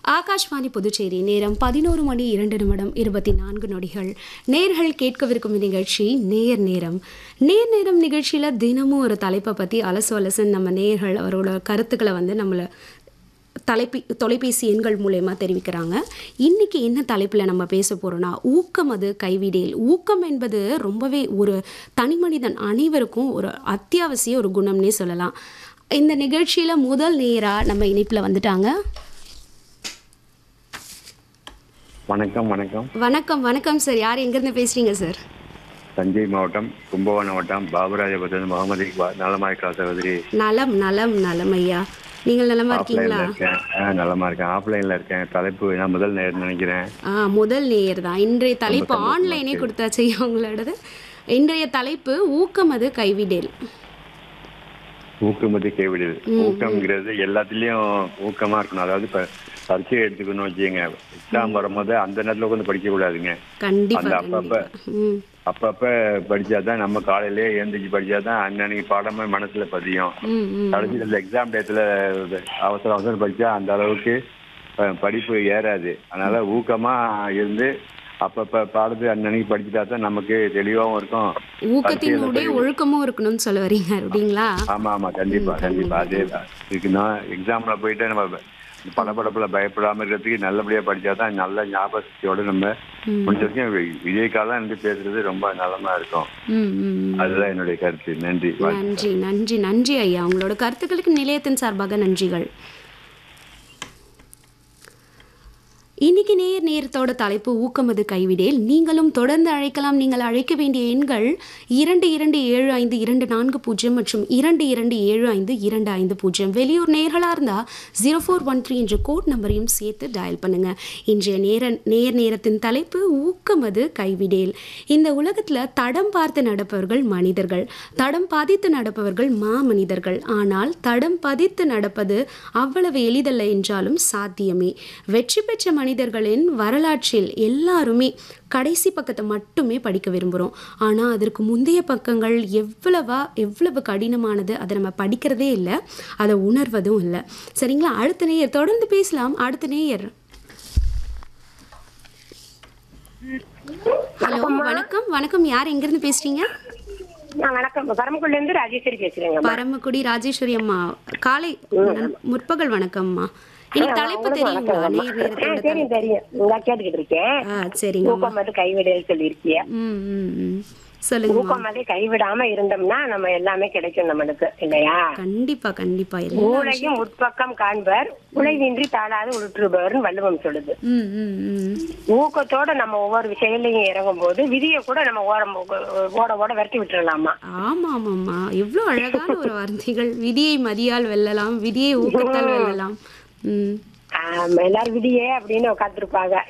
ஆகாஷ்வாணி புதுச்சேரி நேரம் பதினோரு மணி இரண்டு நிமிடம் இருபத்தி நான்கு நொடிகள் நேர்கள் கேட்கவிருக்கும் நிகழ்ச்சி நேர் நேரம் நேர் நேரம் நிகழ்ச்சியில் தினமும் ஒரு தலைப்பை பற்றி அலசு அலசுன்னு நம்ம நேர்கள் அவரோட கருத்துக்களை வந்து நம்மளை தலைப்பி தொலைபேசி எண்கள் மூலயமா தெரிவிக்கிறாங்க இன்னைக்கு என்ன தலைப்பில் நம்ம பேச போகிறோம்னா ஊக்கம் அது கைவிடேல் ஊக்கம் என்பது ரொம்பவே ஒரு தனி மனிதன் அனைவருக்கும் ஒரு அத்தியாவசிய ஒரு குணம்னே சொல்லலாம் இந்த நிகழ்ச்சியில் முதல் நேராக நம்ம இணைப்பில் வந்துட்டாங்க வணக்கம் வணக்கம் வணக்கம் வணக்கம் சார் யார் எங்கேருந்து பேசுகிறீங்க சார் தஞ்சை மாவட்டம் கும்பகோணம் வட்டம் பாபுராஜபுரத்தில் முகமது இக்பால் நலமா இருக்கா சகோதரி நலம் நலம் நலம் ஐயா நீங்கள் நலமா இருக்கீங்களா ஆஃப்லைன்ல இருக்கேன் ஆ நலமா இருக்கேன் ஆஃப்லைன்ல இருக்கேன் தலைப்பு நான் முதல் நேரம் நினைக்கிறேன் ஆ முதல் நேயர் தான் இன்றைய தலைப்பு ஆன்லைனே கொடுத்தாச்சு ஐயா உங்களோடது இன்றைய தலைப்பு ஊக்கம் அது கைவிடேல் ஊக்கமதி கைவிடுது ஊக்கம்ங்கிறது எல்லாத்துலயும் ஊக்கமா இருக்கணும் அதாவது இப்ப பரீட்சை எடுத்துக்கணும் வச்சுங்க எக்ஸாம் வரும்போது அந்த நேரத்துல உட்காந்து படிக்க கூடாதுங்க கண்டிப்பா அந்த அப்பப்ப ம் அப்பப்ப படிச்சாதான் நம்ம காலையிலேயே எழுந்திரிச்சு படிச்சாதான் அன்னன்னைக்கு பாடமே மனசுல பதியும் ம் ம் கடைசியில் இந்த எக்ஸாம் டயத்துல அவசர அவசரம் படிச்சா அந்த அளவுக்கு அஹ், படிப்பு ஏறாது அதனால ஊக்கமா இருந்து அப்பப்ப பாடத்து அன்னன்னைக்கு படிச்சுட்டா தான் நமக்கு தெளிவாகவும் இருக்கும் ஊக்கத்தினுடைய ஒழுக்கமும் இருக்கணும்னு சொல்ல வரீங்க அப்படிங்களா ஆமா ஆமா கண்டிப்பா கண்டிப்பா அதே தான் இருக்குன்னா எக்ஸாம்ல போயிட்டு நம்ம படப்படப்புல பயப்படாம இருக்கிறதுக்கு நல்லபடியா படிச்சா தான் நல்ல ஞாபகத்தோட நம்ம முடிஞ்ச வரைக்கும் வி- விஜய்க்காக இருந்து பேசுறது ரொம்ப நலமா இருக்கும் ம் ம் ம். அதுதான் என்னுடைய கருத்து நன்றி நன்றி நன்றி நன்றி ஐயா உங்களோட கருத்துக்களுக்கு நிலையத்தின் சார்பாக நன்றிகள் இன்னைக்கு நேர் நேரத்தோட தலைப்பு ஊக்கமது கைவிடேல் நீங்களும் தொடர்ந்து அழைக்கலாம் நீங்கள் அழைக்க வேண்டிய எண்கள் இரண்டு இரண்டு ஏழு ஐந்து இரண்டு நான்கு பூஜ்ஜியம் மற்றும் இரண்டு இரண்டு ஏழு ஐந்து இரண்டு ஐந்து பூஜ்ஜியம் வெளியூர் நேர்களாக இருந்தால் ஜீரோ ஃபோர் ஒன் த்ரீ என்ற கோட் நம்பரையும் சேர்த்து டயல் பண்ணுங்க இன்றைய நேர நேர் நேரத்தின் தலைப்பு ஊக்கமது கைவிடேல் இந்த உலகத்தில் தடம் பார்த்து நடப்பவர்கள் மனிதர்கள் தடம் பதித்து நடப்பவர்கள் மாமனிதர்கள் ஆனால் தடம் பதித்து நடப்பது அவ்வளவு எளிதல்ல என்றாலும் சாத்தியமே வெற்றி பெற்ற மனிதர்களின் வரலாற்றில் எல்லாருமே கடைசி பக்கத்தை மட்டுமே படிக்க விரும்புகிறோம் ஆனால் அதற்கு முந்தைய பக்கங்கள் எவ்வளவா எவ்வளவு கடினமானது அதை நம்ம படிக்கிறதே இல்லை அதை உணர்வதும் இல்லை சரிங்களா அடுத்த நேயர் தொடர்ந்து பேசலாம் அடுத்த நேயர் ஹலோ வணக்கம் வணக்கம் யார் எங்கேருந்து பேசுறீங்க நான் வணக்கம் பரமக்குடில இருந்து ராஜேஸ்வரி பேசுறேங்க பரமக்குடி ராஜேஸ்வரி அம்மா காலை நன்- முற்பகல் வணக்கம்மா இன்னைக்கு தலைப்பு தெரியுங்களா நேர் நேரத்தோட தலைப்பு தெரியும் தெரியும் நான் கேட்டுக்கிட்டு இருக்கேன் ஆ சரிங்கம்மா ஊக்கம் வந்து கைவிடல் சொல்லியிருக்கிய ம் ம் ம் சொல்லுங்கம்மா ஊக்கம் வந்து கைவிடாம இருந்தோம்னா நம்ம எல்லாமே கிடைக்கும் நம்மளுக்கு இல்லையா கண்டிப்பா கண்டிப்பா எல்லா ஊழையும் உட்பக்கம் காண்பர் உழைவின்றி தாளாது உருட்டுபவர்னு வள்ளுவம் சொல்லுது ம் ம் ம் ஊக்கத்தோட நம்ம ஒவ்வொரு செயலையும் இறங்கும் போது விதியை கூட நம்ம ஓரம் ஓட ஓட விரட்டி விட்டுறலாமா ஆமா ஆமாம்மா எவ்வளோ அழகான ஒரு வார்த்தைகள் விதியை மதியால் வெல்லலாம் விதியை ஊக்கத்தால் வெல்லலாம் ம் ஆம், எல்லாரும் விதியே அப்படின்னு உட்காந்துருப்பாங்க